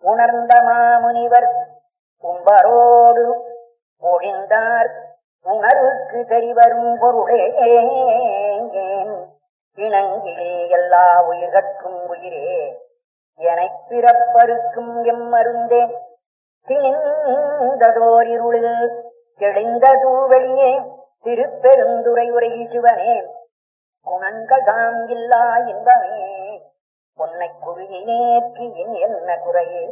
உணர்ந்த மாமுனிவர் கும்பரோடு ஒழிந்தார் உணர்வுக்கு தெரிவரும் பொருளே இணங்கிலே எல்லா உயிர்கட்கும் உயிரே எனப் பிறப்பருக்கும் எம்மருந்தே திணிந்ததோர் இருளில் தெளிந்த தூவெளியே திருப்பெருந்துரை உரை சிவனே குணங்கள் தாம் இல்லா இன்பமே பொன்னை குறுகினேற்கு என் என்ன குறையே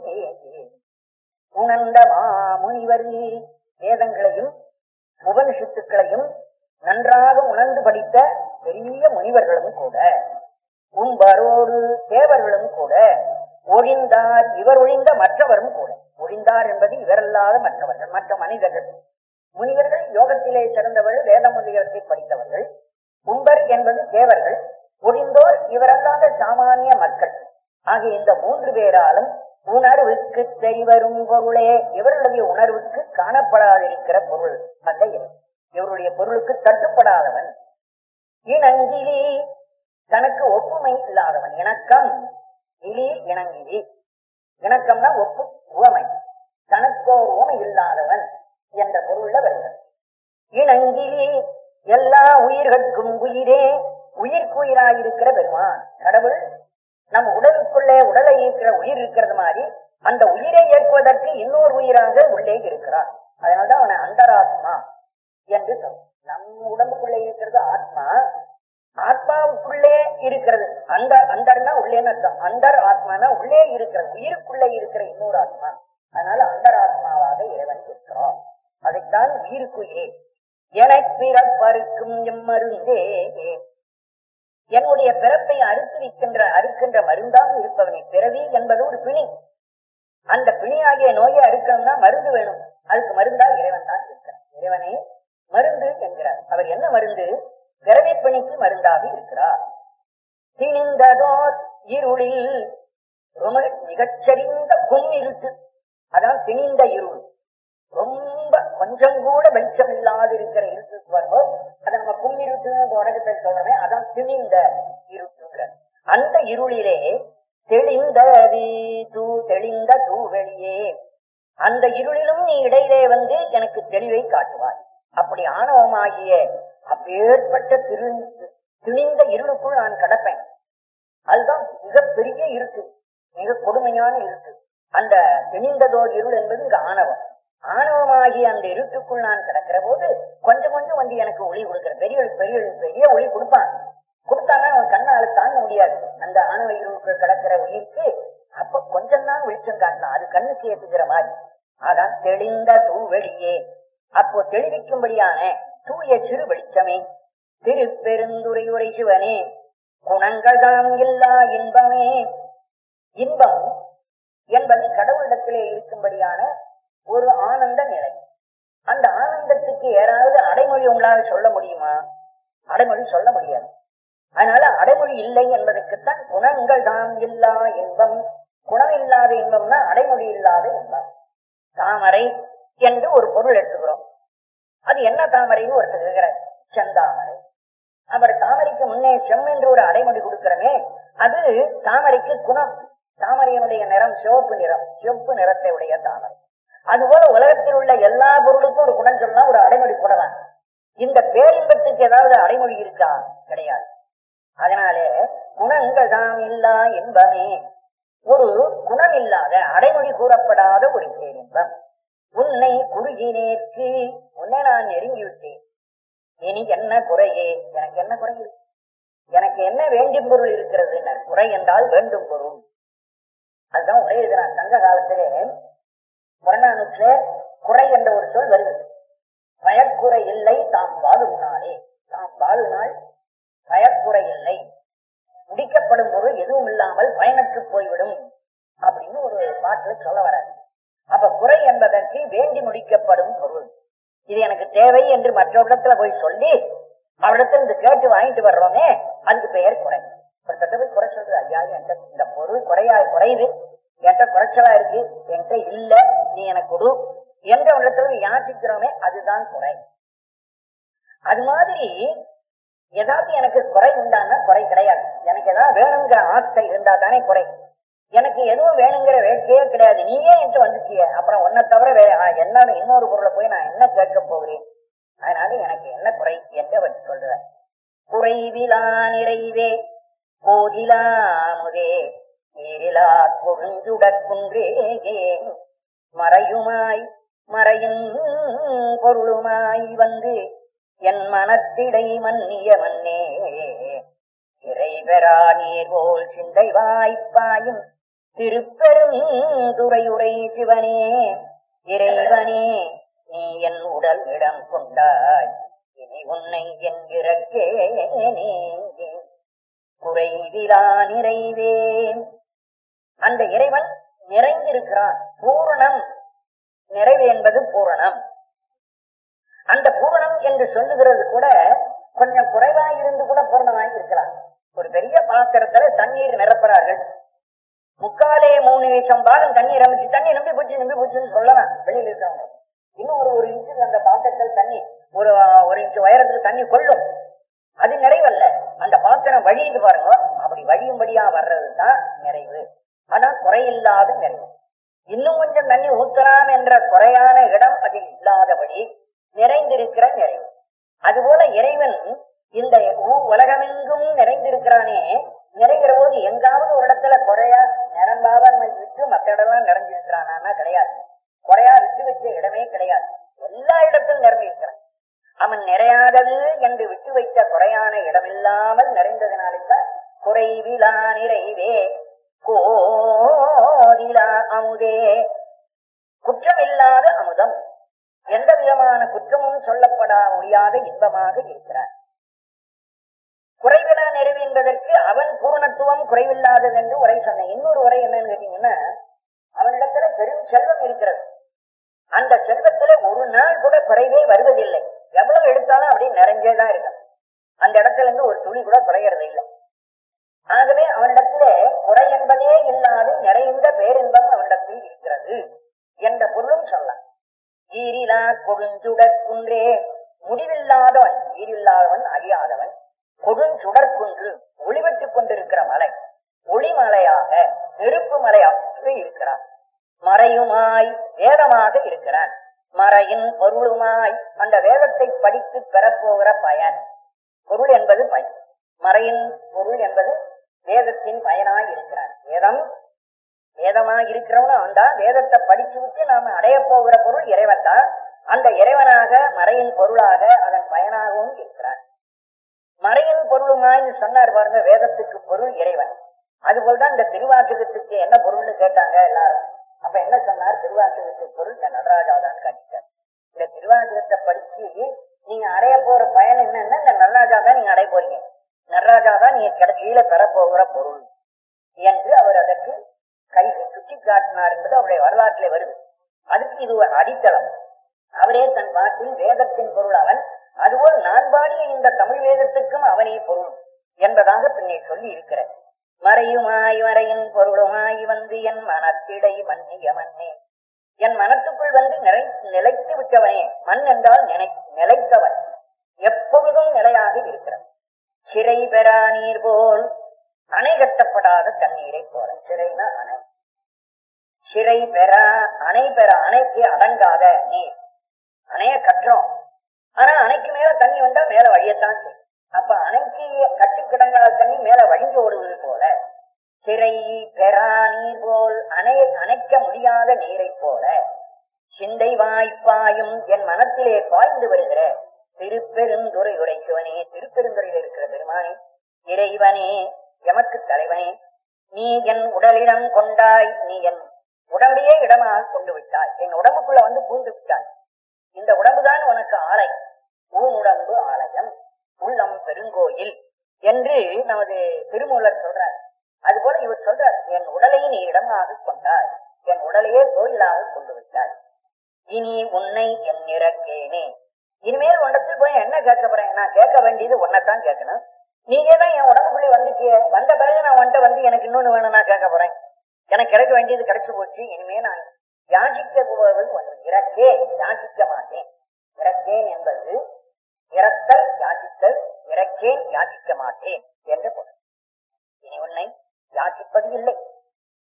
உணர்ந்த மாமுனிவர் வேதங்களையும் உபனிஷத்துக்களையும் நன்றாக உணர்ந்து படித்த பெரிய முனிவர்களும் கூட உம்பரோடு தேவர்களும் கூட ஒழிந்தார் இவர் ஒழிந்த மற்றவரும் கூட ஒழிந்தார் என்பது இவரல்லாத மற்றவர்கள் மற்ற மனிதர்கள் முனிவர்கள் யோகத்திலே சிறந்தவர்கள் வேத முனிவத்தை படித்தவர்கள் உம்பர் என்பது தேவர்கள் ஒழிந்தோர் இவரல்லாத சாமானிய மக்கள் ஆகிய இந்த மூன்று பேராலும் உணர்வுக்கு தெரிவரும் பொருளே இவர்களுடைய உணர்வுக்கு காணப்படாதிருக்கிற பொருள் அந்த இவன். இவருடைய பொருளுக்கு தட்டுப்படாதவன் இணங்கிலி தனக்கு ஒப்புமை இல்லாதவன் இணக்கம் இலி இணங்கிலி இணக்கம்னா ஒப்பு உவமை தனக்கு ஒரு உவமை இல்லாதவன் என்ற பொருள்ல வருகிறது இணங்கிலி எல்லா உயிர்கட்கும் உயிரே உயிர்க்குயிராயிருக்கிற பெருமான் கடவுள் நம் உடலுக்குள்ளே உடலை இருக்கிற உயிர் இருக்கிறது மாதிரி அந்த உயிரை ஏற்பதற்கு இன்னொரு உயிராக உள்ளே இருக்கிறார் அதனால்தான் அவனை அந்தராத்மா என்று சொல்லும் நம் உடம்புக்குள்ளே இருக்கிறது ஆத்மா ஆத்மாவுக்குள்ளே இருக்கிறது அந்த அந்தர்னா உள்ளேன்னு அர்த்தம் அந்தர் ஆத்மானா உள்ளே இருக்கிறது உயிருக்குள்ளே இருக்கிற இன்னொரு ஆத்மா அதனால அந்தர் ஆத்மாவாக இறைவன் இருக்கிறோம் அதைத்தான் உயிருக்குயிரே என பிறப்பறுக்கும் எம்மருந்தே என்னுடைய பிறப்பை அறுத்து வைக்கின்ற அறுக்கின்ற மருந்தாக இருப்பவனை பிறவி என்பது ஒரு பிணி அந்த பிணியாகிய நோயை அறுக்கணும்னா மருந்து வேணும் அதுக்கு மருந்தா இறைவன் தான் இருக்கிறார் இறைவனை மருந்து என்கிறார் அவர் என்ன மருந்து பிறவி பிணிக்கு மருந்தாக இருக்கிறார் திணிந்ததோர் இருளில் ரொம்ப மிகச்சரிந்த கும்மிருட்டு அதான் திணிந்த இருள் ரொம்ப கொஞ்சம் கூட வெளிச்சம் இல்லாது இருக்கிற இருட்டுக்கு வரும்போது அதை நம்ம கும்மிருட்டு உலகத்தில் சொல்றோமே அதான் திணிந்த இருட்டுங்கிற அந்த இருளிலே தெளிந்தது தூ தெளிந்த தூவெளியே அந்த இருளிலும் நீ இடையிலே வந்து எனக்கு தெளிவை காட்டுவாய் அப்படி ஆணவமாகிய அப்பேற்பட்ட திரு திணிந்த இருளுக்குள் நான் கடப்பேன் அதுதான் மிகப்பெரிய இருட்டு மிக கொடுமையான இருட்டு அந்த திணிந்ததோர் இருள் என்பது இங்க ஆணவம் ஆணவமாகிய அந்த இருட்டுக்குள் நான் கிடக்கிற போது கொஞ்சம் கொஞ்சம் வந்து எனக்கு ஒளி கொடுக்கிற பெரிய ஒளி பெரிய ஒளி பெரிய ஒளி கொடுப்பான் கொடுத்தானா அவன் கண்ணால தாங்க முடியாது அந்த ஆணவ இருளுக்குள் கிடக்கிற உயிருக்கு அப்ப கொஞ்சம் தான் வெளிச்சம் காட்டலாம் அது கண்ணுக்கு ஏத்துக்கிற மாதிரி அதான் தெளிந்த தூவெளியே அப்போ தெளிவிக்கும்படியான தூய சிறு வெளிச்சமே திருப்பெருந்துரை உரை சிவனே குணங்கள் தான் இல்லா இன்பமே இன்பம் என்பது கடவுளிடத்திலே இருக்கும்படியான ஒரு ஆனந்த நிலை அந்த ஆனந்தத்துக்கு யாராவது அடைமொழி உங்களால் சொல்ல முடியுமா அடைமொழி சொல்ல முடியாது அதனால அடைமொழி இல்லை என்பதற்குத்தான் குணங்கள் தான் இல்லா இன்பம் குணம் இல்லாத இன்பம்னா அடைமொழி இல்லாத இன்பம் தாமரை என்று ஒரு பொருள் எடுத்துக்கிறோம் அது என்ன தாமரைன்னு ஒருத்தர் இருக்கிறார் செந்தாமரை அவர் தாமரைக்கு முன்னே செம் என்று ஒரு அடைமொழி கொடுக்கிறோமே அது தாமரைக்கு குணம் தாமரையினுடைய நிறம் சிவப்பு நிறம் சிவப்பு நிறத்தை உடைய தாமரை அதுபோல உலகத்தில் உள்ள எல்லா பொருளுக்கும் ஒரு குணம் சொல்லலாம் ஒரு அடைமொழி கூடலாம் இந்த பேரின்பத்துக்கு ஏதாவது அடைமொழி இருக்கா கிடையாது அதனாலே குணங்கள் தான் இல்லா இன்பமே ஒரு குணம் இல்லாத அடைமொழி கூறப்படாத ஒரு பேரின்பம் உன்னை குறுகினேற்கு உன்னை நான் நெருங்கி விட்டேன் இனி என்ன குறையே எனக்கு என்ன குறை இருக்கு எனக்கு என்ன வேண்டும் பொருள் இருக்கிறது குறை என்றால் வேண்டும் பொருள் அதுதான் உரை எழுதுறான் சங்க காலத்திலே புறநானூற்றுல குறை என்ற ஒரு சொல் வருது பயக்குறை இல்லை தாம் வாழும் நாளே தாம் வாழும் நாள் பயக்குறை இல்லை முடிக்கப்படும் பொருள் எதுவும் இல்லாமல் பயனற்று போய்விடும் அப்படின்னு ஒரு பாட்டுல சொல்ல வராது அப்ப குறை என்பதற்கு வேண்டி முடிக்கப்படும் பொருள் இது எனக்கு தேவை என்று மற்றவரிடத்துல போய் சொல்லி அவரிடத்துல இந்த கேட்டு வாங்கிட்டு வர்றோமே அதுக்கு பெயர் குறை ஒரு கிட்ட போய் குறை சொல்றது ஐயா என்கிட்ட இந்த பொருள் குறையா குறையுது என்கிட்ட குறைச்சலா இருக்கு என்கிட்ட இல்ல நீ எனக்கு கொடு என்ற இடத்துல யாசிக்கிறோமே அதுதான் குறை அது மாதிரி ஏதாவது எனக்கு குறை உண்டானா குறை கிடையாது எனக்கு ஏதாவது வேணுங்கிற ஆசை இருந்தா தானே குறை எனக்கு எதுவும் வேணுங்கிற வேட்கையே கிடையாது நீயே என்கிட்ட வந்துட்டிய அப்புறம் உன்னை தவிர வேற ஆ, என்னோட இன்னொரு பொருளை போய் நான் என்ன கேட்க போகிறேன் அதனால எனக்கு என்ன குறை என்று அவர் சொல்றார் குறைவிலா நிறைவே போதிலா முதே நீரிலா கொழுஞ்சுடற்குன்றே மறையுமாய் மறையின் பொருளுமாய் வந்து என் மனத்திடை மன்னிய மன்னே இறைவரா நீர் போல் சிந்தை வாய்ப்பாயும் திருப்பெரும் துறையுரை சிவனே இறைவனே நீ என் உடல் இடம் கொண்டாய் இனி உன்னை என்கிறக்கேனே குறைவிலா நிறைவேன் அந்த இறைவன் நிறைந்திருக்கிறான் பூரணம் நிறைவு என்பது பூரணம் அந்த பூரணம் என்று சொல்லுகிறது கூட கொஞ்சம் குறைவாய் இருந்து கூட பூரணமாய் இருக்கலாம் ஒரு பெரிய பாத்திரத்துல தண்ணீர் நிரப்புறார்கள் முக்காலே மூணு நிமிஷம் பாகம் தண்ணீர் அமைச்சு தண்ணி நம்பி போச்சு நம்பி போச்சுன்னு சொல்லலாம் வெளியில இருக்கவங்க இன்னும் ஒரு ஒரு இன்ச்சு அந்த பாத்திரத்தில் தண்ணி ஒரு ஒரு இன்ச்சு உயரத்துக்கு தண்ணி கொள்ளும் அது நிறைவல்ல அந்த பாத்திரம் வழியுது பாருங்க அப்படி வழியும்படியா வர்றதுதான் நிறைவு ஆனா குறையில்லாத நிறைவு இன்னும் கொஞ்சம் தண்ணி ஊத்தலாம் என்ற குறையான இடம் அதில் இல்லாதபடி நிறைந்திருக்கிற நிறைவு அதுபோல இறைவன் இந்த ஊ- உலகமெங்கும் நிறைந்திருக்கிறானே நிறைகிற போது எங்காவது ஒரு இடத்துல குறையா நிரம்பாமல் விட்டு மற்ற இடம்லாம் நிறைஞ்சிருக்கிறானா கிடையாது குறையா விட்டு வச்ச இடமே கிடையாது எல்லா இடத்திலும் நிரம்பியிருக்கிறான் அவன் நிறையாதது என்று விட்டு வைத்த குறையான இடமில்லாமல் நிறைந்ததினாலே தான் குறைவிலா நிறைவே கோதிலா அமுதே குற்றமில்லாத அமுதம் எந்த விதமான குற்றமும் சொல்லப்படா முடியாத இன்பமாக இருக்கிறார் குறைவிலா நிறைவு என்பதற்கு அவன் பூரணத்துவம் குறைவில்லாதது என்று உரை சொன்னேன் இன்னொரு உரை என்னன்னு கேட்டீங்கன்னா அவனிடத்துல பெரும் செல்வம் இருக்கிறது அந்த செல்வத்துல ஒரு நாள் கூட குறைவே வருவதில்லை எவ்வளவு எடுத்தாலும் அப்படியே நிறைஞ்சேதான் இருக்கும் அந்த இடத்துல இருந்து ஒரு துளி கூட குறையறது இல்லை ஆகவே அவனிடத்துல குறை என்பதே இல்லாது நிறைந்த பேரின்பம் அவனிடத்தில் இருக்கிறது என்ற பொருளும் சொல்லலாம் ஈரிலா கொடுஞ்சுடற்குன்றே முடிவில்லாதவன் ஈரில்லாதவன் அழியாதவன் கொடுஞ்சுடற்குன்று ஒளிபெற்றுக் கொண்டிருக்கிற மலை ஒளிமலையாக நெருப்பு மலையாக இருக்கிறான் மறையுமாய் வேதமாக இருக்கிறான் மறையின் பொருளுமாய் அந்த வேதத்தை படித்து பெறப்போகிற பயன் பொருள் என்பது பயன் மறையின் பொருள் என்பது வேதத்தின் பயனாய் இருக்கிறான் வேதம் வேதமாக இருக்கிறவனும் அவன் தான் வேதத்தை படிச்சு விட்டு நாம அடைய போகிற பொருள் இறைவன் தான் அந்த இறைவனாக மறையின் பொருளாக அதன் பயனாகவும் இருக்கிறான் மறையின் பொருளுமாய் சொன்னார் பாருங்க வேதத்துக்கு பொருள் இறைவன் அதுபோல்தான் இந்த திருவாசகத்துக்கு என்ன பொருள்னு கேட்டாங்க எல்லாரும் அப்ப என்ன சொன்னார் திருவாசகத்துக்கு பொருள் இந்த நடராஜாதான் காட்டிட்டார் இந்த திருவாசகத்தை படிச்சு நீங்க அடைய போற பயன் என்னன்னா இந்த நடராஜா தான் நீங்க அடைய போறீங்க நடராஜா தான் நீங்க கடைசியில பெற போகிற பொருள் என்று அவர் அதற்கு கை சுட்டி காட்டினார் என்பது அவருடைய வரலாற்றிலே வருது அதுக்கு இது ஒரு அடித்தளம் அவரே தன் பாட்டில் வேதத்தின் பொருள் அவன் அதுபோல் நான் பாடிய இந்த தமிழ் வேதத்துக்கும் அவனே பொருள் என்பதாக பின்னே சொல்லி இருக்கிறார் மறையுமாய் மறையின் பொருளுமாய் வந்து என் மனத்திடை மன்னிய மன்னே என் மனத்துக்குள் வந்து நிலை நிலைத்து விட்டவனே மண் என்றால் நினை நிலைத்தவன் எப்பொழுதும் நிலையாக இருக்கிறான் சிறை பெறா நீர் போல் அணை கட்டப்படாத தண்ணீரை போல சிறைனா அணை சிறை பெறா அணை பெற அணைக்கு அடங்காத நீர் அணைய கட்டுறோம் ஆனா அணைக்கு மேல தண்ணி வந்தா மேல வழியத்தான் செய்யும் அப்ப அணைக்கு கட்டு கிடங்காத தண்ணி மேல வழிஞ்சு ஓடுவது போல சிறை பெறா நீர் போல் அணை அணைக்க முடியாத நீரை போல சிந்தை வாய்ப்பாயும் என் மனத்திலே பாய்ந்து வருகிற திருப்பெருந்துறை உரை சிவனே திருப்பெருந்துறையில் இருக்கிற பெருமானே இறைவனே எமக்கு தலைவனே நீ என் உடலிடம் கொண்டாய் நீ என் உடம்பையே இடமாக கொண்டு விட்டாய் என் உடம்புக்குள்ள வந்து பூந்து விட்டாய் இந்த உடம்புதான் உனக்கு ஆலை ஊனுடம்பு ஆலயம் உள்ளம் பெருங்கோயில் என்று நமது திருமூலர் சொல்றார் அதுபோல இவர் சொல்றார் என் உடலை நீ இடமாக கொண்டாய் என் உடலையே கோயிலாக கொண்டு விட்டாய் இனி உன்னை என் இறக்கேனே இனிமேல் உண்டத்தில் போய் என்ன கேட்க போறேன் நான் கேட்க வேண்டியது உன்னைத்தான் கேட்கணும் நீங்க தான் என் உடம்புக்குள்ளே வந்துட்டிய வந்த பிறகு நான் உன்ட்ட வந்து எனக்கு இன்னொன்னு வேணும் நான் கேட்க போறேன் எனக்கு கிடைக்க வேண்டியது கிடைச்சு போச்சு இனிமே நான் யாசிக்க போவது ஒன்று இறக்கேன் யாசிக்க மாட்டேன் இறக்கேன் என்பது இறத்தல் யாசித்தல் இறக்கேன் யாசிக்க மாட்டேன் என்று பொருள் இனி உன்னை யாசிப்பது இல்லை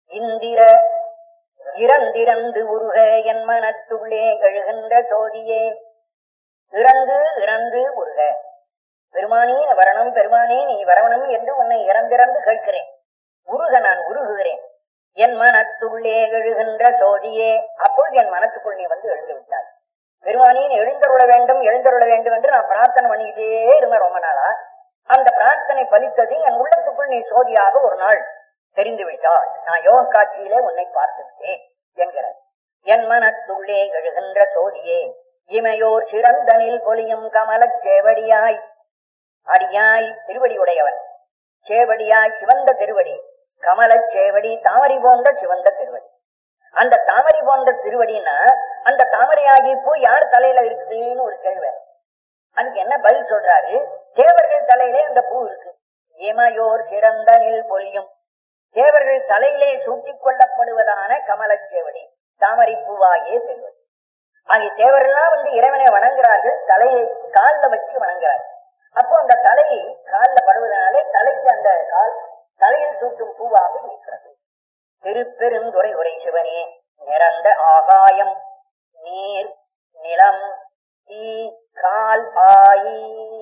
இந்திர இறந்திறந்து உருக என் மனத்துள்ளே எழுகின்ற சோதியே இறந்து இறந்து உருக பெருமானே வரணும் பெருமானே நீ வரணும் என்று உன்னை இறந்திறந்து கேட்கிறேன் உருக நான் உருகுகிறேன் என் மனத்துள்ளே எழுகின்ற சோதியே அப்பொழுது என் மனத்துக்குள் நீ வந்து எழுந்து விட்டாய் பெருமானே நீ எழுந்தருள வேண்டும் எழுந்தருள வேண்டும் என்று நான் பிரார்த்தனை பண்ணிக்கிட்டே இருந்தேன் ரொம்ப நாளா அந்த பிரார்த்தனை பலித்தது என் உள்ளத்துக்குள் நீ சோதியாக ஒரு நாள் தெரிந்து விட்டாய் நான் யோக காட்சியிலே உன்னை பார்த்துவிட்டேன் என்கிறார் என் மனத்துள்ளே எழுகின்ற சோதியே இமையோர் சிறந்தனில் பொலியும் கமலச் சேவடியாய் அடியாய் திருவடி உடையவன் சேவடியாய் சிவந்த திருவடி கமலச் சேவடி தாமரை போன்ற சிவந்த திருவடி அந்த தாமரை போன்ற திருவடின்னா அந்த தாமரையாகி பூ யார் தலையில இருக்குதுன்னு ஒரு கேள்வி அதுக்கு என்ன பதில் சொல்றாரு தேவர்கள் தலையிலே அந்த பூ இருக்கு இமையோர் சிறந்த நில் பொலியும் தேவர்கள் தலையிலே சூட்டிக் கொள்ளப்படுவதான கமலச் சேவடி தாமரை பூவாகிய திருவடி ஆகிய தேவர்கள்லாம் வந்து இறைவனை வணங்குறார்கள் தலையை காலில் வச்சு வணங்குறார்கள் அப்போ அந்த தலை காலில் படுவதனாலே தலைக்கு அந்த கால் தலையில் சூட்டும் பூவாக இருக்கிறது திருப்பெருந்துறை உரை சிவனே நிறந்த ஆகாயம் நீர் நிலம் தீ கால் ஆயி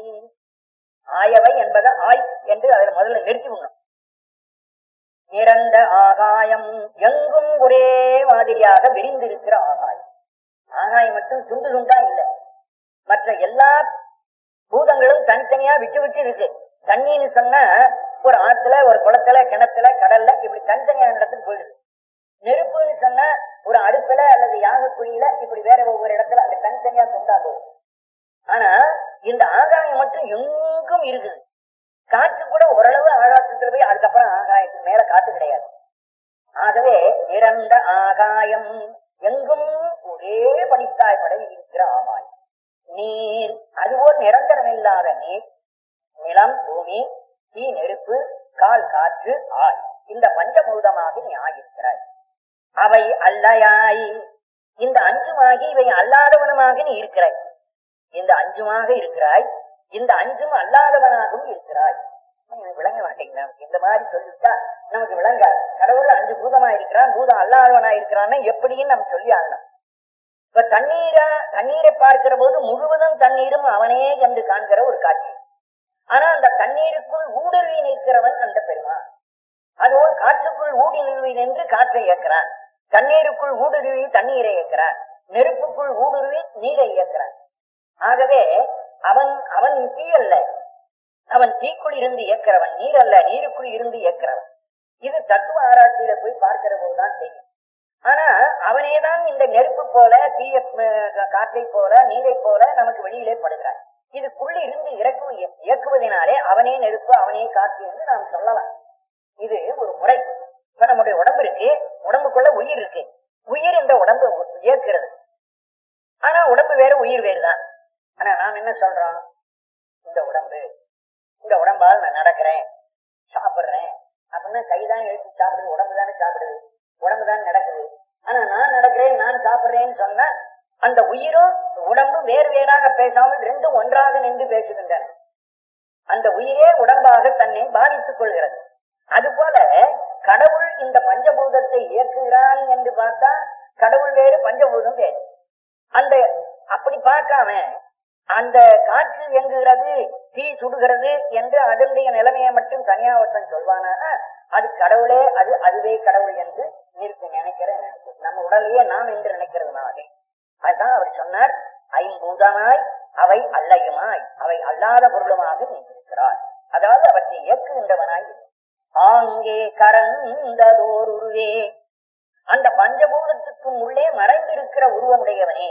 ஆயவை என்பது ஆய் என்று அதில் முதல்ல நிறுத்தி விடணும் நிறந்த ஆகாயம் எங்கும் ஒரே மாதிரியாக விரிந்திருக்கிற ஆகாயம் ஆகாயம் மட்டும் துண்டு துண்டா இல்லை மற்ற எல்லா பூதங்களும் தனித்தனியா விட்டு விட்டு இருக்கு தண்ணின்னு சொன்னா ஒரு ஆத்துல ஒரு குளத்துல கிணத்துல கடல்ல இப்படி தனித்தனியான இடத்துக்கு போயிடுது நெருப்புன்னு சொன்னா ஒரு அடுப்புல அல்லது யாகக்குழியில இப்படி வேற ஒவ்வொரு இடத்துல அது தனித்தனியா துண்டா போகுது ஆனா இந்த ஆகாயம் மட்டும் எங்கும் இருக்குது காற்று கூட ஓரளவு ஆகாசத்துல போய் அதுக்கப்புறம் ஆகாயத்துக்கு மேல காத்து கிடையாது ஆகவே நிறந்த ஆகாயம் எங்கும் ஒரே பனித்தாய் படவி இருக்கிற ஆகாயம் நீர் அதுபோல் நிரந்தரம் இல்லாத நீர் நிலம் பூமி தீ நெருப்பு கால் காற்று ஆள் இந்த பஞ்சபூதமாக நீ ஆகியிருக்கிறாய் அவை அல்லையாய் இந்த அஞ்சுமாகி இவை அல்லாதவனுமாக நீ இருக்கிறாய் இந்த அஞ்சுமாக இருக்கிறாய் இந்த அஞ்சும் அல்லாதவனாகவும் இருக்கிறாய் எனக்கு விளங்க மாட்டேங்குது நமக்கு இந்த மாதிரி சொல்லிட்டா நமக்கு விளங்காது கடவுள் அஞ்சு பூதமா இருக்கிறான் பூதம் அல்லாதவனா இருக்கிறான்னு எப்படின்னு நம்ம சொல்லி ஆகணும் இப்ப தண்ணீரா தண்ணீரை பார்க்கிற போது முழுவதும் தண்ணீரும் அவனே என்று காண்கிற ஒரு காட்சி ஆனா அந்த தண்ணீருக்குள் ஊடுருவி நிற்கிறவன் அந்த பெருமான் அதுபோல் காற்றுக்குள் ஊடி நிறுவி நின்று காற்றை இயக்கிறான் தண்ணீருக்குள் ஊடுருவி தண்ணீரை இயக்கிறான் நெருப்புக்குள் ஊடுருவி நீரை இயக்கிறான் ஆகவே அவன் அவன் தீ அல்ல அவன் தீக்குள் இருந்து இயக்கிறவன் நீர் அல்ல நீருக்குள் இருந்து இயக்கிறவன் இது தத்துவ ஆராய்ச்சியில போய் பார்க்கிற போதுதான் தெரியும் ஆனா அவனேதான் இந்த நெருப்பு போல தீய அஹ், காற்றை போல நீரை போல நமக்கு வெளியிலே படுகிறான் இதுக்குள்ள இருந்து இறக்கு இயக்குவதனாலே அவனே நெருப்பு அவனே காற்று என்று நாம் சொல்லலாம் இது ஒரு முறை இப்ப நம்முடைய உடம்பு இருக்கு உடம்புக்குள்ள உயிர் இருக்கு உயிர் இந்த உடம்பு இயக்குறது ஆனா உடம்பு வேற உயிர் வேறுதான் ஆனா நாம் என்ன சொல்றோம் இந்த உடம்பு இந்த உடம்பால் நான் நடக்கிறேன் சாப்பிடுறேன் அப்படின்னா கைதான் எழுத்து சாப்பிடுது உடம்பு தானே சாப்பிடுது உடம்பு தான் நடக்குது ஆனா நான் நடக்கிறேன் நான் சாப்பிடுறேன்னு சொன்னா அந்த உயிரும் உடம்பும் வேறு வேறாக பேசாமல் ரெண்டும் ஒன்றாக நின்று பேசுகின்றன அந்த உயிரே உடம்பாக தன்னை பாதித்துக் கொள்கிறது அதுபோல கடவுள் இந்த பஞ்சபூதத்தை இயக்குகிறான் என்று பார்த்தா கடவுள் வேறு பஞ்சபூதம் வேறு அந்த அப்படி பார்க்காம அந்த காற்று இயங்குகிறது தீ சுடுகிறது என்று அதனுடைய நிலைமையை மட்டும் தனியா ஒருத்தன் சொல்வானா அது கடவுளே அது அதுவே கடவுள் என்று நிறுத்தி நினைக்கிற நினைப்பு நம்ம உடலையே நாம் என்று நினைக்கிறதுனாலே அதுதான் அவர் சொன்னார் ஐம்பூதமாய் அவை அல்லையுமாய் அவை அல்லாத பொருளுமாக நீங்கிருக்கிறார் அதாவது அவற்றை இயக்குகின்றவனாய் இரு. ஆங்கே கரந்ததோர் உருவே அந்த பஞ்சபூதத்துக்கும் உள்ளே மறைந்திருக்கிற உருவமுடையவனே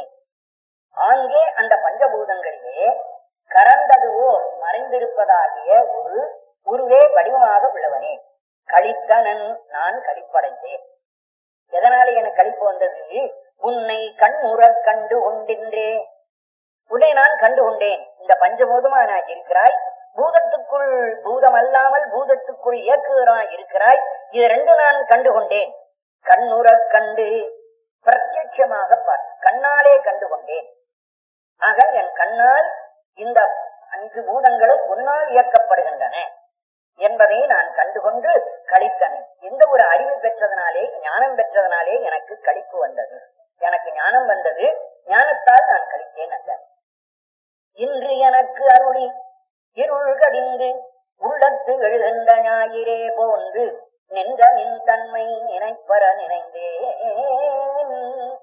ஆங்கே அந்த பஞ்சபூதங்களிலே கரந்ததுவோ மறைந்திருப்பதாகிய ஒரு உருவே வடிவமாக உள்ளவனே கழித்தனன் நான் கழிப்படைந்தேன் எதனால எனக்கு கழிப்பு வந்தது உன்னை கண்ணுறக் கண்டு கொண்டின்றே உன்னை நான் கண்டு கொண்டேன் இந்த பஞ்சபூதமா நான் இருக்கிறாய் பூதத்துக்குள் பூதம் அல்லாமல் பூதத்துக்குள் இயக்குகிறாய் இருக்கிறாய் இது ரெண்டு நான் கண்டு கொண்டேன் கண்ணுறக் கண்டு பிரத்யட்சமாக பார் கண்ணாலே கண்டு கொண்டேன் ஆக என் கண்ணால் இந்த அஞ்சு பூதங்களும் உன்னால் இயக்கப்படுகின்றன என்பதை நான் கண்டுகொண்டு கழித்தனை இந்த ஒரு அறிவு பெற்றதனாலே ஞானம் பெற்றதனாலே எனக்கு கழிப்பு வந்தது எனக்கு ஞானம் வந்தது ஞானத்தால் நான் கழித்தேன் அல்ல இன்று எனக்கு அருளி இருள் கடிந்து உள்ளத்து எழுகின்ற ஞாயிறே போன்று நின்ற நின் தன்மை நினைப்பற நினைந்தேன்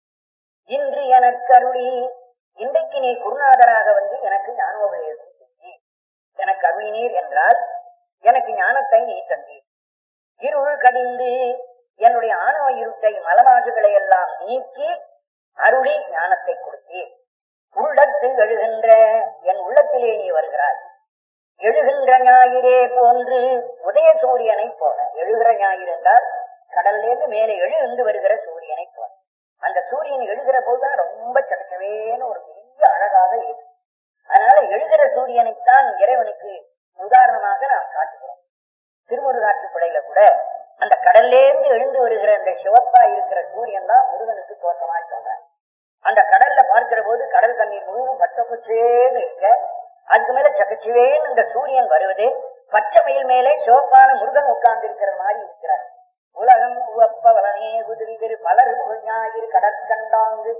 இன்று எனக்கு அருளி இன்றைக்கு நீ குருநாதராக வந்து எனக்கு ஞானோபதேசம் செஞ்சு எனக்கு அருளினீர் என்றால் எனக்கு ஞானத்தை நீ தந்தீர் இருள் கடிந்து என்னுடைய ஆணவ இருட்டை மலமாசுகளை எல்லாம் நீக்கி அருளி ஞானத்தை கொடுத்தீர் உள்ளத்து எழுகின்ற என் உள்ளத்திலே நீ வருகிறாய் எழுகின்ற ஞாயிறே போன்று உதய சூரியனை போல எழுகிற ஞாயிறு என்றால் கடல்லேருந்து மேலே எழுந்து வருகிற சூரியனை போல அந்த சூரியன் எழுகிற போதுதான் ரொம்ப சடச்சவேன்னு ஒரு பெரிய அழகாக இருக்கு அதனால எழுகிற சூரியனைத்தான் இறைவனுக்கு உதாரணமாக நாம் காட்டுகிறோம் திருமுருகாற்றுப்படையில கூட அந்த கடல்லேருந்து எழுந்து வருகிற அந்த சிவப்பா இருக்கிற சூரியன் தான் முருகனுக்கு தோற்றமா சொல்றாங்க அந்த கடல்ல பார்க்கிற போது கடல் தண்ணீர் முழுவதும் பச்சை பச்சேன்னு இருக்க அதுக்கு மேல சக்கச்சிவேன்னு இந்த சூரியன் வருவது பச்சை மயில் மேலே சிவப்பான முருகன் உட்கார்ந்து இருக்கிற மாதிரி இருக்கிறார் உலகம் உவப்ப வளனே குதிரி திரு பலர் ஒரு ஞாயிறு கடற்கண்டாங்கு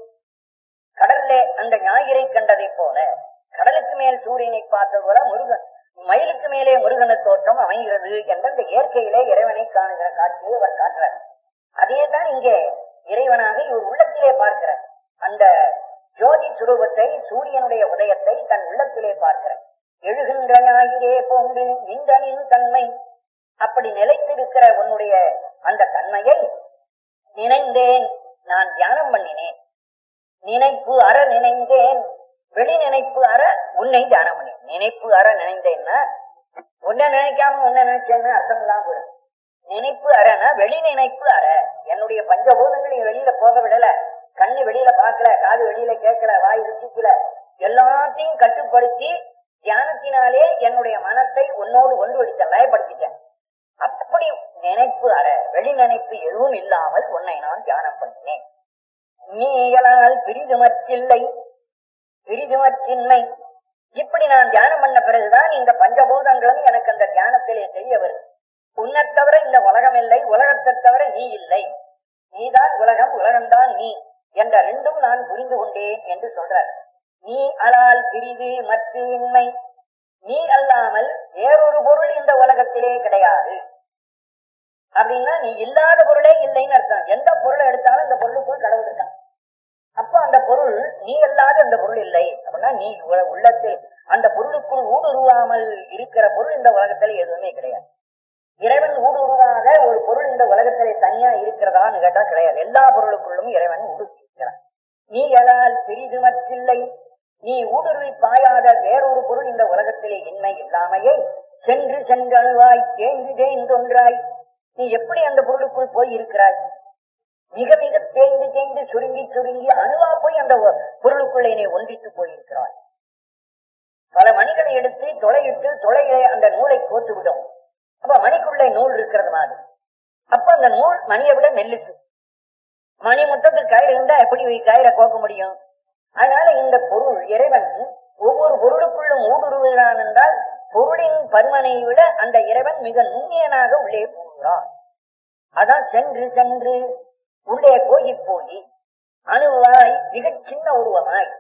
கடல்ல அந்த ஞாயிறை கண்டதை போல கடலுக்கு மேல் சூரியனை பார்த்தது போல முருகன் மயிலுக்கு மேலே முருகன தோற்றம் அமைகிறது என்ற இந்த இயற்கையிலே இறைவனை காணுகிற காட்சியை அவர் காட்டுறார் அதே தான் இங்கே இறைவனாக இவர் உள்ளத்திலே பார்க்கிறார் அந்த ஜோதி சுரூபத்தை சூரியனுடைய உதயத்தை தன் உள்ளத்திலே பார்க்கிறார் எழுகின்ற ஞாயிறே போன்று நின்றனின் தன்மை அப்படி நிலைத்திருக்கிற உன்னுடைய அந்த தன்மையை நினைந்தேன் நான் தியானம் பண்ணினேன் நினைப்பு அற நினைந்தேன் வெளி நினைப்பு அற உன்னை தியானம் பண்ணேன் நினைப்பு அற நினைந்தேன்னா உன்னை நினைக்காம உன்னை நினைச்சேன்னு அர்த்தம் இல்லாம போயிடும் நினைப்பு அறனா வெளி நினைப்பு அற என்னுடைய பஞ்சபூதங்களையும் வெளியில போக விடல கண்ணு வெளியில பார்க்கல காது வெளியில கேட்கல வாய் ருச்சிக்கல எல்லாத்தையும் கட்டுப்படுத்தி தியானத்தினாலே என்னுடைய மனத்தை உன்னோடு ஒன்றுபடுத்த லயப்படுத்திட்டேன் அப்படி நினைப்பு அற வெளி நினைப்பு எதுவும் இல்லாமல் உன்னை நான் தியானம் பண்ணினேன் நீ இயலால் பிரிதுமற்றில்லை பிரிதுமற்றின்மை இப்படி நான் தியானம் பண்ண பிறகுதான் இந்த பஞ்சபூதங்களும் எனக்கு அந்த தியானத்திலே தெரிய வருது உன்னை தவிர இந்த உலகம் இல்லை உலகத்தை தவிர நீ இல்லை நீதான் உலகம் உலகம்தான் நீ என்ற ரெண்டும் நான் புரிந்து கொண்டேன் என்று சொல்றார் நீ அலால் பிரிது மற்ற இன்மை நீ அல்லாமல் வேறொரு பொருள் இந்த உலகத்திலே கிடையாது அப்படின்னா நீ இல்லாத பொருளே இல்லைன்னு அர்த்தம் எந்த பொருளை எடுத்தாலும் அந்த பொருளுக்குள் கடவுள் இருக்கான் அப்ப அந்த பொருள் நீ அல்லாத அந்த பொருள் இல்லை அப்படின்னா நீ உ- உள்ளத்தில் அந்த பொருளுக்குள் ஊடுருவாமல் இருக்கிற பொருள் இந்த உலகத்துல எதுவுமே கிடையாது இறைவன் ஊடுருவாத ஒரு பொருள் இந்த உலகத்திலே தனியா இருக்கிறதான்னு கேட்டா கிடையாது எல்லா பொருளுக்குள்ளும் இறைவன் ஊடுருவிக்கிறான் நீ எழால் பெரிது மற்றில்லை நீ ஊடுருவி பாயாத வேறொரு பொருள் இந்த உலகத்திலே இன்மை இல்லாமையை சென்று சென்றணுவாய் தேய்ந்து தேய்ந்தொன்றாய் நீ எப்படி அந்த பொருளுக்குள் போய் இருக்கிறாய் மிக மிக தேய்ந்து தேய்ந்து சுருங்கி சுருங்கி அணுவா போய் அந்த ஒ- பொருளுக்குள்ளே நீ ஒன்றித்து போயிருக்கிறாய் பல மணிகளை எடுத்து தொலையிட்டு தொலையிலே அந்த நூலை கோத்து விடும் அப்ப மணிக்குள்ளே நூல் இருக்கிறது மாதிரி அப்ப அந்த நூல் மணியை விட மெல்லிசு மணி மொத்தத்துக்கு கயிறு இருந்தா எப்படி வை- கயிறை கோக்க முடியும் அதனால இந்த பொருள் இறைவன் ஒவ்வொரு பொருளுக்குள்ளும் ஊடுருவுகிறான் என்றால் பொருளின் பருமனை விட அந்த இறைவன் மிக நுண்ணியனாக உள்ளே போகிறான் அதான் சென்று சென்று உள்ளே போய் போய் அணுவாய் மிகச் சின்ன உருவமாய்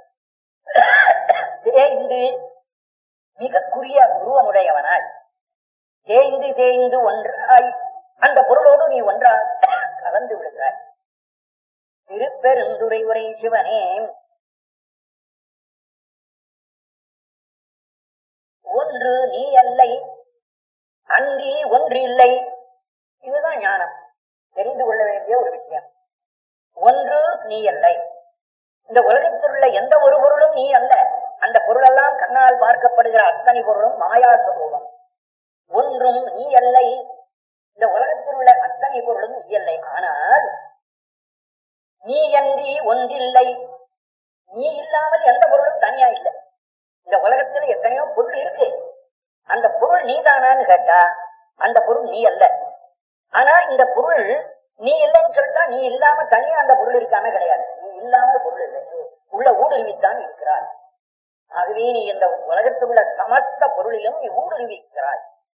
தேய்ந்து மிக குறிய உருவமுடையவனாய் தேய்ந்து தேய்ந்து ஒன்றாய் அந்த பொருளோடு நீ ஒன்றாய் கலந்து விடுகிறாய் திருப்பெருந்துரை உரை சிவனே ஒன்று நீ அல்லை அன்றி ஒன்று இல்லை இதுதான் ஞானம் தெரிந்து கொள்ள வேண்டிய ஒரு விஷயம் ஒன்று நீ அல்லை இந்த உலகத்தில் உள்ள எந்த ஒரு பொருளும் நீ அல்ல அந்த பொருளெல்லாம் கண்ணால் பார்க்கப்படுகிற அத்தனை பொருளும் மாயா சுரூபம் ஒன்றும் நீ அல்லை இந்த உலகத்தில் உள்ள அத்தனை பொருளும் நீ அல்லை ஆனால் நீ அன்றி ஒன்றில்லை நீ இல்லாமல் எந்த பொருளும் தனியா இல்லை இந்த உலகத்துல எத்தனையோ பொருள் இருக்கு அந்த பொருள் நீதானான்னு கேட்டா அந்த பொருள் நீ அல்ல ஆனா இந்த பொருள் நீ இல்லைன்னு சொல்லிட்டா நீ இல்லாம தனியா அந்த பொருள் இருக்கான கிடையாது நீ இல்லாம பொருள் இல்லை நீ உள்ள ஊடுருவித்தான் இருக்கிறாய் ஆகவே நீ இந்த உலகத்தில் உள்ள சமஸ்த பொருளிலும் நீ ஊடுருவிக்கிறாய்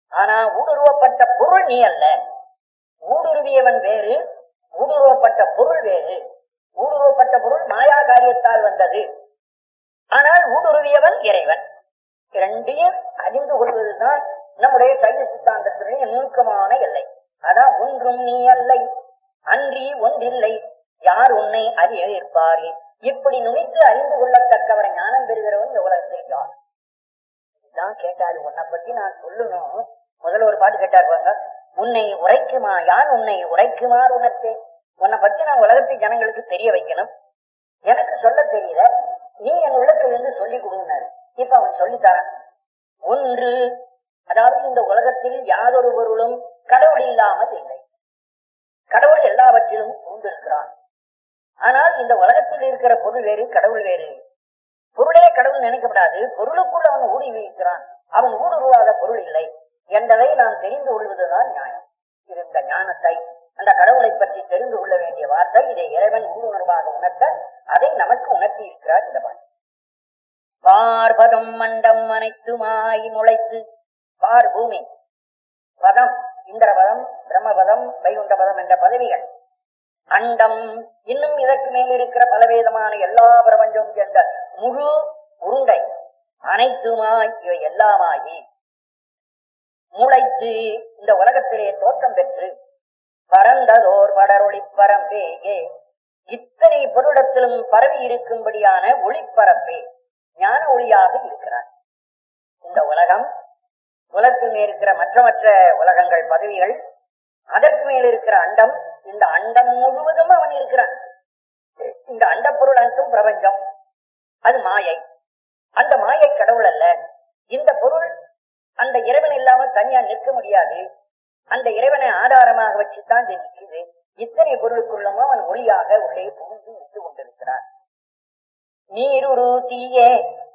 ஆனா ஊடுருவப்பட்ட பொருள் நீ அல்ல ஊடுருவியவன் வேறு ஊடுருவப்பட்ட பொருள் வேறு ஊடுருவப்பட்ட பொருள் மாயா காரியத்தால் வந்தது ஆனால் ஊடுருவியவன் இறைவன் இரண்டையும் அறிந்து கொள்வதுதான் நம்முடைய சைவ சித்தாந்தத்தினுடைய நுணுக்கமான எல்லை அதான் ஒன்றும் நீ அல்லை அன்றி ஒன்றில்லை யார் உன்னை அறிய இருப்பாரே இப்படி நுழைத்து அறிந்து கொள்ளத்தக்கவரை ஞானம் பெறுகிறவன் இந்த உலகத்தில் யார் இதான் கேட்டாரு உன்னை பத்தி நான் சொல்லணும் முதல்ல ஒரு பாட்டு கேட்டார் பாருங்க உன்னை உரைக்குமா யான் உன்னை உரைக்குமாறு உணர்த்தே உன்னை பத்தி நான் உலகத்தை ஜனங்களுக்கு தெரிய வைக்கணும் எனக்கு சொல்ல தெரியல நீ என் உள்ளத்துல இருந்து சொல்லி கொடுனாரு இப்ப அவன் சொல்லித்தரான் ஒன்று அதாவது இந்த உலகத்தில் யாதொரு பொருளும் கடவுள் இல்லாமல் இல்லை கடவுள் எல்லாவற்றிலும் கொண்டிருக்கிறான் ஆனால் இந்த உலகத்தில் இருக்கிற பொருள் வேறு கடவுள் வேறு பொருளே கடவுள் நினைக்கப்படாது பொருளுக்குள் அவன் ஊடுருவி இருக்கிறான் அவன் ஊடுருவாத பொருள் இல்லை என்பதை நாம் தெரிந்து கொள்வதுதான் நியாயம் இது இந்த ஞானத்தை அந்த கடவுளை பற்றி தெரிந்து கொள்ள வேண்டிய வார்த்தை இதை இறைவன் உள்ளுணர்வாக உணர்த்த அதை நமக்கு உணர்த்தி இருக்கிறார் இந்த பாட்டு பார்பதம் மண்டம் அனைத்துமாய் முளைத்து பார் பூமி பதம் இந்திரபதம் பிரம்மபதம் வைகுண்டபதம் என்ற பதவிகள் அண்டம் இன்னும் இதற்கு மேல் இருக்கிற பலவேதமான எல்லா பிரபஞ்சம் என்ற முழு உருண்டை அனைத்துமாய் இவை எல்லாமாகி முளைத்து இந்த உலகத்திலே தோற்றம் பெற்று பரந்ததோர் படரொளி பரம்பேயே இத்தனை பொருளத்திலும் பரவி இருக்கும்படியான ஒளிப்பரப்பே ஞான ஒளியாக இருக்கிறார் இந்த உலகம் உலகத்தில் மேல் இருக்கிற மற்ற மற்ற உலகங்கள் பதவிகள் அதற்கு மேல் இருக்கிற அண்டம் இந்த அண்டம் முழுவதும் அவன் இருக்கிறான் இந்த அண்ட பொருள் அனைத்தும் பிரபஞ்சம் அது மாயை அந்த மாயை கடவுள் அல்ல இந்த பொருள் அந்த இறைவன் இல்லாமல் தனியா நிற்க முடியாது அந்த இறைவனை ஆதாரமாக வச்சுதான் இது நிற்குது இத்தனை பொருளுக்குள்ளும் அவன் ஒளியாக உள்ளே புகுந்து நின்று கொண்டிருக்கிறார் நீருரு தீயே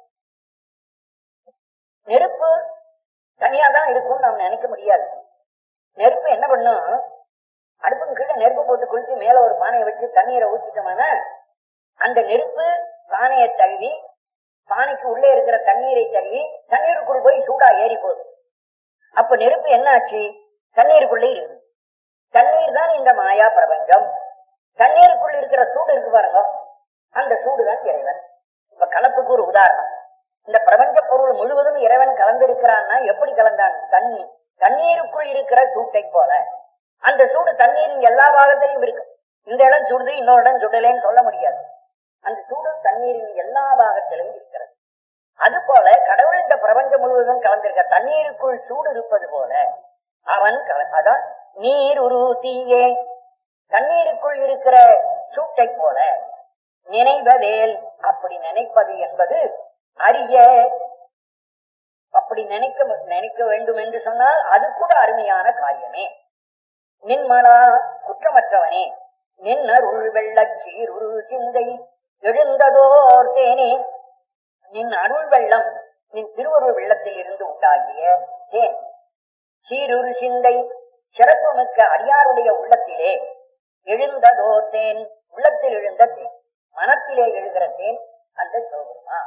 நெருப்பு தனியா தான் இருக்கும் நாம் நினைக்க முடியாது நெருப்பு என்ன பண்ணும் அடுப்புக்கு கீழே நெருப்பு போட்டு குளிச்சு மேல ஒரு பானையை வச்சு தண்ணீரை ஊத்திட்டோம்னா அந்த நெருப்பு பானையை தழுவி பானைக்கு உள்ளே இருக்கிற தண்ணீரை தழுவி தண்ணீருக்குள் போய் சூடா ஏறி போகுது அப்ப நெருப்பு என்ன ஆச்சு தண்ணீருக்குள்ளே இருக்கு தண்ணீர் தான் இந்த மாயா பிரபஞ்சம் தண்ணீருக்குள் இருக்கிற சூடு இருக்கு பாருங்க அந்த சூடு தான் இறைவன் இப்ப கலப்புக்கு ஒரு உதாரணம் இந்த பிரபஞ்ச பொருள் முழுவதும் இறைவன் கலந்திருக்கிறான்னா எப்படி கலந்தான் தண்ணி தண்ணீருக்குள் இருக்கிற சூட்டை போல அந்த சூடு தண்ணீரின் எல்லா பாகத்திலையும் இருக்கு இந்த இடம் சுடுது இன்னொரு இடம் சுடலேன்னு சொல்ல முடியாது அந்த சூடு தண்ணீரின் எல்லா பாகத்திலும் இருக்கிறது அது போல கடவுள் இந்த பிரபஞ்சம் முழுவதும் கலந்திருக்க தண்ணீருக்குள் சூடு இருப்பது போல அவன் கல- அதான் நீர் உரு தீயே தண்ணீருக்குள் இருக்கிற சூட்டை போல நினைவதேல் அப்படி நினைப்பது என்பது அரிய அப்படி நினைக்க நினைக்க வேண்டும் என்று சொன்னால் அது கூட அருமையான காரியமே நின்மலா குற்றமற்றவனே நின் அருள் வெள்ளச் சீருரு சிந்தை எழுந்ததோர் தேனே நின் அருள் வெள்ளம் நின் திருவருள் வெள்ளத்தில் இருந்து உண்டாகிய தேன் சீருரு சிந்தை சிறப்புமிக்க அடியாருடைய உள்ளத்திலே எழுந்ததோர் தேன் உள்ளத்தில் எழுந்த தேன் மனத்திலே எழுகிற தேன் அந்த சோகமா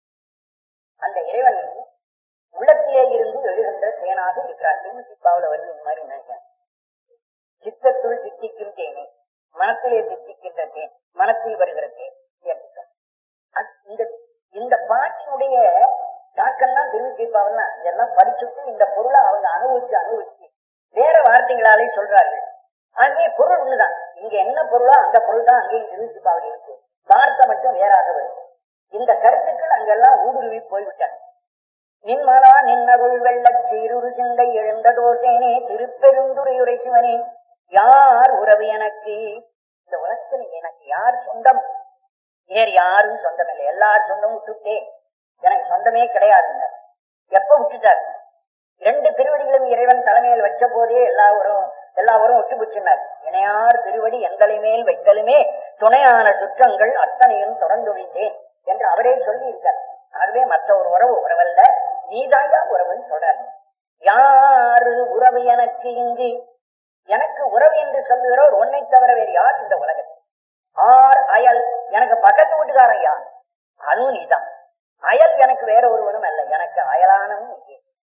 அந்த இறைவன் உள்ளத்திலே இருந்து எழுகின்ற தேனாக இருக்கிறார் திருச்சிப்பாவுல வருது இந்த மாதிரி நினைக்கிறேன் சித்தத்துள் சித்திக்கும் தேனே மனத்திலே சித்திக்கின்ற தேன் மனத்தில் வருகிற தேன் என்று சொன்னார். அத்- இந்த இந்த பாட்டினுடைய தாக்கம் தான் திருச்சிப்பாவல்னா இதெல்லாம் படிச்சுட்டு இந்த பொருளை அவங்க அனுபவிச்சு அனுபவிச்சு வேற வார்த்தைகளாலே சொல்றார்கள் ஆகவே பொருள் ஒண்ணுதான் இங்க என்ன பொருளோ அந்த பொருள் தான் அங்கேயும் திருச்சிப்பாவில் இருக்கு வார்த்தை மட்டும் வேறாக வருது இந்த கருத்துக்கள் அங்கெல்லாம் ஊடுருவி போய்விட்டன நின்மலா நின்னருள் வெள்ளச் சீருரு சிந்தை எழுந்ததோசேனே திருப்பெருந்துரையுரை சிவனே யார் உறவு எனக்கு இந்த உலகத்தில் எனக்கு யார் சொந்தம் வேறு யாரும் சொந்தம் இல்லை எல்லார் சொந்தமும் விட்டுட்டே எனக்கு சொந்தமே கிடையாதுங்க எப்ப விட்டுட்டார் இரண்டு திருவடிகளும் இறைவன் தலைமையில் வச்ச போதே எல்லா உறவும் எல்லா உறவும் விட்டு போச்சுனார் இணையார் திருவடி எங்களை மேல் வைத்தலுமே துணையான சுற்றங்கள் அத்தனையும் தொடர்ந்தொழிந்தேன் என்று அவரே சொல்லி இருக்கார் ஆகவே மற்ற ஒரு உறவு உறவல்ல நீதாயா உறவுன்னு சொல்றாரு யாரு உறவு எனக்கு இங்கு எனக்கு உறவு என்று சொல்லுகிறவர் உன்னை தவிர வேறு யார் இந்த உலகத்தில் ஆர் அயல் எனக்கு பக்கத்து வீட்டுக்காரன் யார் அதுவும் நீதான் அயல் எனக்கு வேற ஒருவனும் அல்ல எனக்கு அயலானவன் நீயே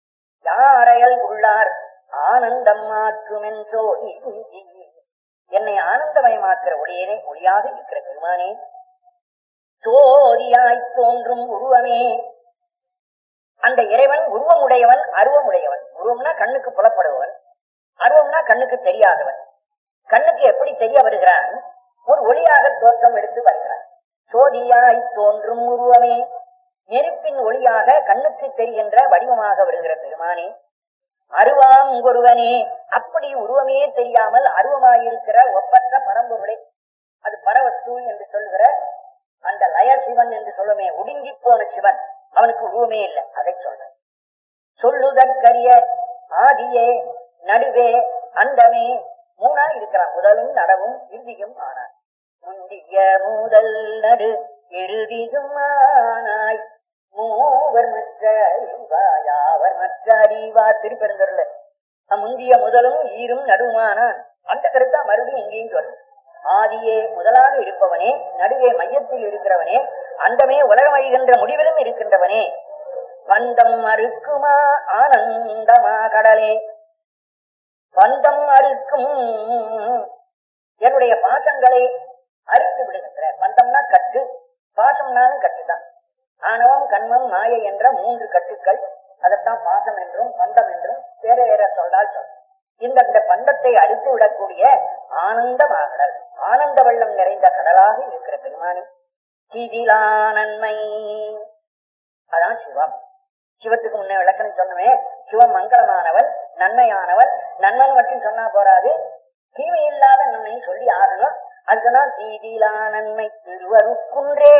யாரையல் உள்ளார் ஆனந்தம் மாற்றுமென் சோதி என்னை ஆனந்தமயமாக்குற ஒளியனே ஒளியாக இருக்கிற பெருமானே சோதியாய் தோன்றும் உருவமே அந்த இறைவன் உருவமுடையவன் அருவமுடையவன் உருவம்னா கண்ணுக்கு புலப்படுபவன் அருவம்னா கண்ணுக்கு தெரியாதவன் கண்ணுக்கு எப்படி தெரிய வருகிறான் ஒரு ஒளியாக தோற்றம் எடுத்து வருகிறான் சோதியாய் தோன்றும் உருவமே நெருப்பின் ஒளியாக கண்ணுக்கு தெரிகின்ற வடிவமாக வருகிற பெருமானே அருவாம் ஒருவனே அப்படி உருவமே தெரியாமல் அருவமாயிருக்கிற ஒப்பற்ற பரம்பொருளே அது பரவஸ்து என்று சொல்லுகிற அந்த லய சிவன் என்று சொல்லுமே ஒடுங்கி போன சிவன் அவனுக்கு உருவமே இல்லை அதை சொல்றேன் சொல்லுதற்கரிய ஆதியே நடுவே அந்தமே மூணா இருக்கிறான் முதலும் நடவும் இறுதியும் ஆனான் முந்திய முதல் நடு இறுதியும் ஆனாய் மூவர் மற்ற அறிவாயாவர் மற்ற அறிவா திருப்பெருந்தருல முந்திய முதலும் ஈரும் நடுவுமானான் அந்த கருத்தா மறுபடியும் எங்கேயும் சொல்லும் ஆதியே முதலாக இருப்பவனே நடுவே மையத்தில் இருக்கிறவனே அந்தமே உலகமழிகின்ற முடிவிலும் இருக்கின்றவனே பந்தம் அறுக்குமா ஆனந்தமா கடலே பந்தம் அறுக்கும் என்னுடைய பாசங்களை அறுத்து விடுகின்ற பந்தம்னா கட்டு பாசம்னாலும் கட்டுதான் ஆணவம் கண்மம் மாயை என்ற மூன்று கட்டுக்கள் அதைத்தான் பாசம் என்றும் பந்தம் என்றும் வேற வேற சொல்லால் சொல் இந்த இந்த பந்தத்தை அறுத்து விடக்கூடிய ஆனந்தமாகடல் ஆனந்த வெள்ளம் நிறைந்த கடலாக இருக்கிற பெருமானி திதிலா நன்மை அதான் சிவம் சிவத்துக்கு முன்னே விளக்கம் சொன்னமே சிவம் மங்களமானவன் நன்மையானவன் நன்மன் மட்டும் சொன்னா போறாது தீமை இல்லாத நன்மை சொல்லி ஆகணும் அதுக்குதான் தீதிலா நன்மை திருவருக்குன்றே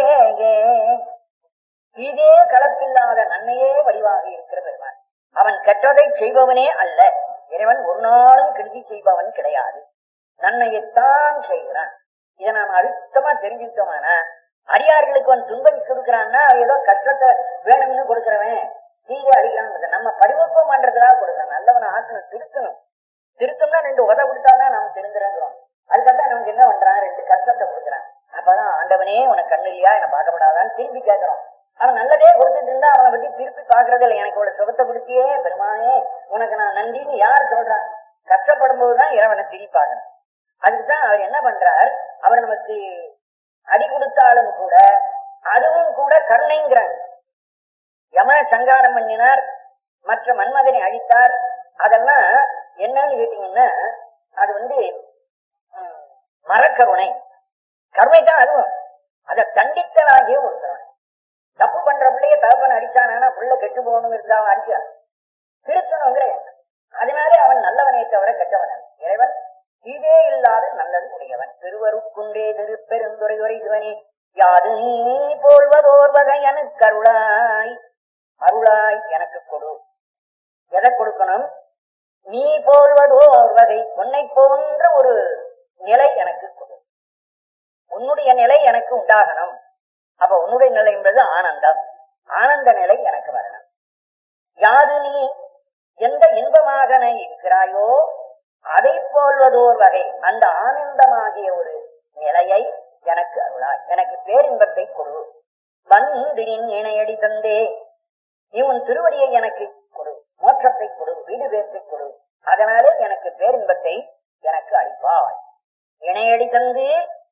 தீதே கலப்பில்லாத நன்மையே வடிவாக இருக்கிற பெருமான் அவன் கெட்டதை செய்பவனே அல்ல இறைவன் ஒரு நாளும் கெடுதி செய்பவன் கிடையாது நன்மையைத்தான் செய்கிறான் இதை நாம் அழுத்தமா தெரிஞ்சுக்கிட்டோம்னா அடியார்களுக்கு அவன் துன்பம் கொடுக்கிறான்னா ஏதோ கஷ்டத்தை வேணும்னு கொடுக்கிறவன் தீதை அழிக்கிறான் நம்ம பரிவர்ப்பம் பண்றதுக்காக கொடுக்குறான் நல்லவனை ஆக்கணும் திருத்தணும் திருத்தம்னா ரெண்டு உத கொடுத்தாதான் நம்ம தெரிஞ்சிருக்கிறோம் அதுக்காக நமக்கு என்ன பண்றான் ரெண்டு கஷ்டத்தை கொடுக்குறான் அப்பதான் ஆண்டவனே உனக்கு கண்ணு இல்லையா என்ன பார்க்கப்படாதான்னு திருப்பி கேட்கிறோம் அவன் நல்லதே கொடுத்துட்டு இருந்தா அவனை பத்தி திருப்பி பாக்குறது இல்லை எனக்கு இவ்வளவு சுகத்தை கொடுத்தியே பெருமானே உனக்கு நான் நன்றின்னு யார் சொல்றான் கஷ்டப்படும் போதுதான் இறைவனை திருப்பி பார்க்கணும் அதுக்குதான் அவர் என்ன பண்றார் அவர் நமக்கு அடி கொடுத்தாலும் கூட அதுவும் கூட கருணைங்கிறாங்க யம சங்காரம் பண்ணினார் மற்ற மன்மதனை அழித்தார் அதெல்லாம் என்னன்னு கேட்டீங்கன்னா அது வந்து ம், மரக்கருணை கருணை தான் அதுவும் அதை தண்டித்தலாகிய ஒரு கருணை தப்பு பண்ற பிள்ளைய தகப்பன் அடிச்சானா புள்ள கெட்டு போகணுங்கிறது அவன் அடிச்சான் திருத்தணுங்கிற எண்ணம் அதனாலே அவன் நல்லவனை தவிர கெட்டவன் அல்ல. இறைவன் இதே இல்லாத நல்லது உடையவன் திருவருக்குண்டே திருப்பெருந்துரை உரைதுவனே யாது நீ போல்வதோர் வகை எனக்கு அருளாய் அருளாய் எனக்கு கொடு எதை கொடுக்கணும் நீ போல்வதோர் வகை உன்னை போன்ற ஒரு நிலை எனக்கு கொடு உன்னுடைய நிலை எனக்கு உண்டாகணும் அப்ப உன்னுடைய நிலை என்பது ஆனந்தம் ஆனந்த நிலை எனக்கு வரணும் யாது நீ எந்த இன்பமாக நீ இருக்கிறாயோ அதை போல்வதோர் வகை அந்த ஆனந்தமாகிய ஒரு நிலையை எனக்கு அருளாய் எனக்கு பேரின்பத்தை கொடு வந்திரின் இணையடி தந்தே நீ உன் திருவடியை எனக்கு கொடு மோட்சத்தை கொடு வீடு பேர்த்தை கொடு அதனாலே எனக்கு பேரின்பத்தை எனக்கு அளிப்பாய் இணையடி தந்து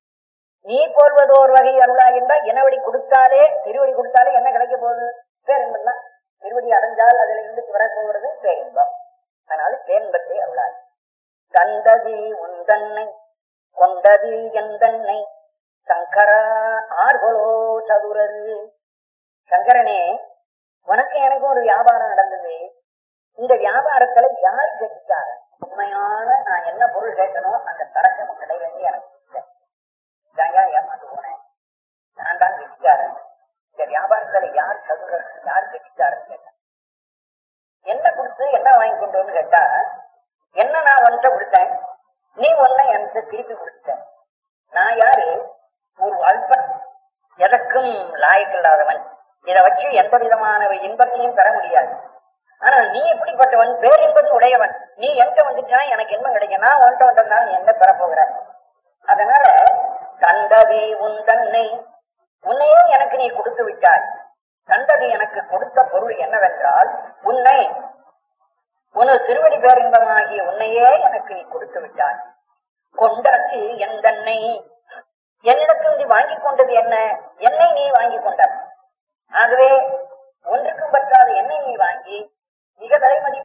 நீ போல்வதோர் வகை அருளாய் என்றால் இனவடி கொடுத்தாலே திருவடி கொடுத்தாலே என்ன கிடைக்க போகுது பேரின்பம் தான் திருவடி அடைஞ்சால் அதுல இருந்து வரப்போகிறது பேரின்பம் அதனால பேரின்பத்தை அருளாய் தந்தது உன் தன்னை கொண்டது என் தன்னை சங்கரா ஆர்களோ சதுரரு சங்கரனே உனக்கு எனக்கு ஒரு வியாபாரம் நடந்தது இந்த வியாபாரத்துல யாரு கேட்டுட்டாங்க உண்மையான நான் என்ன பொருள் கேட்கணும் அந்த சரக்கு உன் கடையில இருந்து எனக்கு கொடுத்தேன். இதாயா ஏமாந்து போனேன் நான் தான் கெட்டிக்காரன் இந்த வியாபாரத்துல யார் சதுரர் யார் கெட்டிக்காரன் கேட்டேன் என்ன கொடுத்து என்ன வாங்கி கொண்டு வந்து கேட்டா என்ன நான் உன்கிட்ட கொடுத்தேன் நீ ஒன்ன எனக்கு திருப்பி கொடுத்த நான் யாரு ஒரு அல்பன் எதற்கும் லாயக்கில்லாதவன் இதை வச்சு எந்த விதமான இன்பத்தையும் பெற முடியாது ஆனா நீ எப்படிப்பட்டவன் பேரின்பது உடையவன் நீ எங்க வந்துட்டா எனக்கு என்ன கிடைக்கும் நான் உன்கிட்ட வந்ததுனால நீ என்ன பெற போகிற அதனால தந்ததி உன் தன்னை உன்னையே எனக்கு நீ கொடுத்து விட்டாய் தந்தது எனக்கு கொடுத்த பொருள் என்னவென்றால் உன்னை உனது திருவடி பேரின்பமாகிய உன்னையே எனக்கு நீ கொடுத்து விட்டாய் கொண்டது எந்தன்னை என்னிடத்தில் நீ வாங்கி கொண்டது என்ன என்னை நீ வாங்கி கொண்டாய் ஆகவே ஒன்றுக்கும் பற்றாத என்னை நீ வாங்கி